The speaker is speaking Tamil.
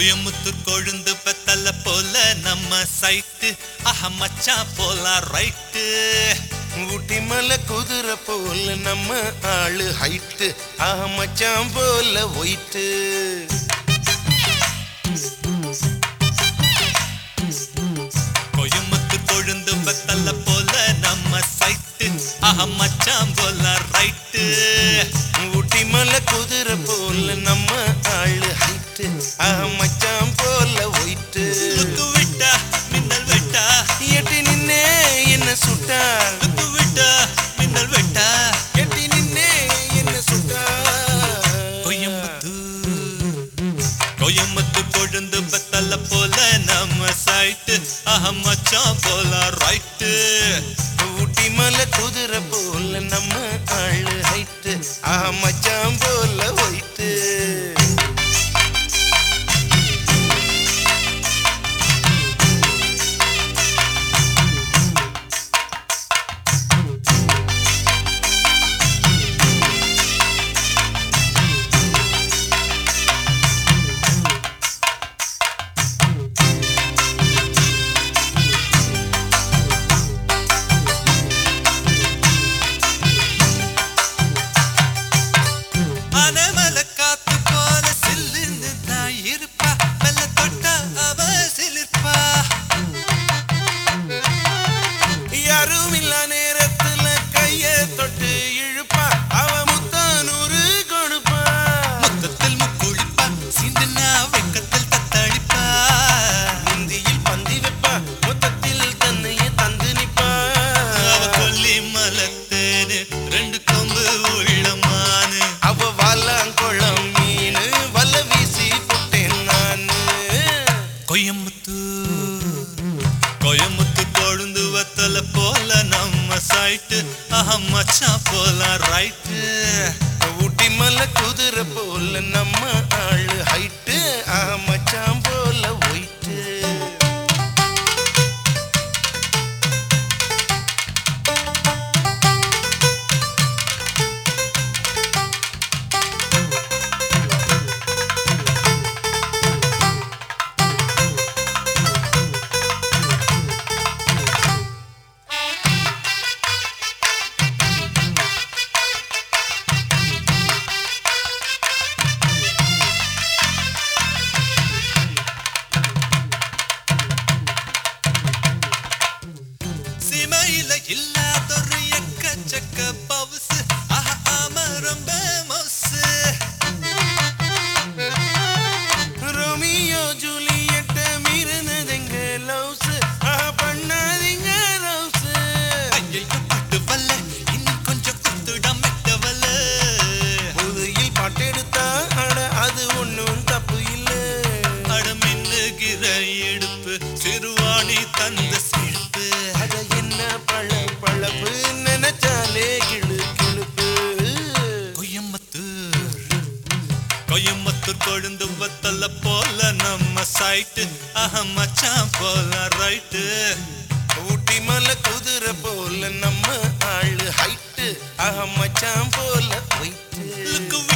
கோயம்புத்தூர் கொழுந்து பெத்தல போல நம்ம சைட்டு ஆஹா மச்சான் போலாம் ரைட்டு ஊட்டி மலை குதிரை போல நம்ம ஆளு ஹைட்டு ஆஹ் மச்சான் போல ஒயிட்டு கோயம்புத்தூர் கொழுந்து பெத்தல போல நம்ம சைட்டு ஆஹா மச்சான் போலாம் ரைட்டு ஊட்டி மலை குதிரை போல நம்ம ஆளு ஹைட்டு ஆஹ் மச்சான் போல ஒயிட்டு லுக்கு விட்டா மின்னல் வெட்டா எட்டி நின்னே என்ன சுட்டா லுக்கு விட்டா மின்னல் வெட்டா எட்டி நின்னே என்ன சுட்டா கோயம்புத்தூர் கோயம்புத்தூர் கொழுந்து பெத்தல போல நம்ம சைட்டு ஆஹா மச்சான் போலாம் ரைட்டு ஊட்டி மலை குதிரை போல நம்ம ஆளு ஹைட்டு ஆஹ் மச்சான் போல ஒயிட்டு அனமல காத்து போல சில்லுன்னு தான் இருப்பா மெல்ல தொட்டா அவ சிலிர்ப்பா யாரும் இல்ல நேரத்துல கைய தொட்டு இழுப்பா அவ முத்தானூறு கொடுப்பா மொத்தத்தில் முக்குளிப்பா சிந்துனா வெக்கத்தில் தத்தளிப்பா முந்தியில் பந்தி வைப்பா மொத்தத்தில் தன்னையே தந்து நிப்பா அவ கொல்லி மலத்தேனு ரெண்டு கொம்பு உள்ளமானு அவ வாலாங்குளம் மீனு வல வீசி புட்டேன் நானு கோயம்புத்தூர் கோயம்புத்தூர் கொழுந்து வத்தல போல நம்ம சைட்டு ஆஹா மச்சான் போலாம் ரைட்டு ஊட்டி மலை குதிரை போல நம்ம ஆளு ஹைட்டு ஆ மச்சான் போல ஒயிட்டு சிமையில இல்லாதொரு எக்கச்சக்க பவுசு ஆஹா ஆமா ரொம்ப மவுசு ரோமியோ ஜூலியட்ட மீறினதுங்க லவ்ஸ் ஆ பண்ணாதீங்க லவ்ஸ் ஐயையோ பட்டு வல்ல இன்னும் கொஞ்சம் குத்துடம் மெட்டவல்ல புதையில் பாட்டெடுத்தா அட அது ஒண்ணும் தப்பு இல்ல அட மின்னுகிற இடுப்பு சிறுவாணி தந்த சிரிப்பு அத என்ன பழ பழப்பு நினைச்சாலே கிளு கிளுப்பு கோயம்புத்தூர் கோயம்புத்தூர் கொழுந்து வத்தல போல நம்ம சைட்டு ஆஹா மச்சான் போல ரைட்டு ஊட்டி மலை குதிரை போல நம்ம ஆளு ஹைட்டு ஆஹ் மச்சான் போல ஒயிட்டு லுக்கு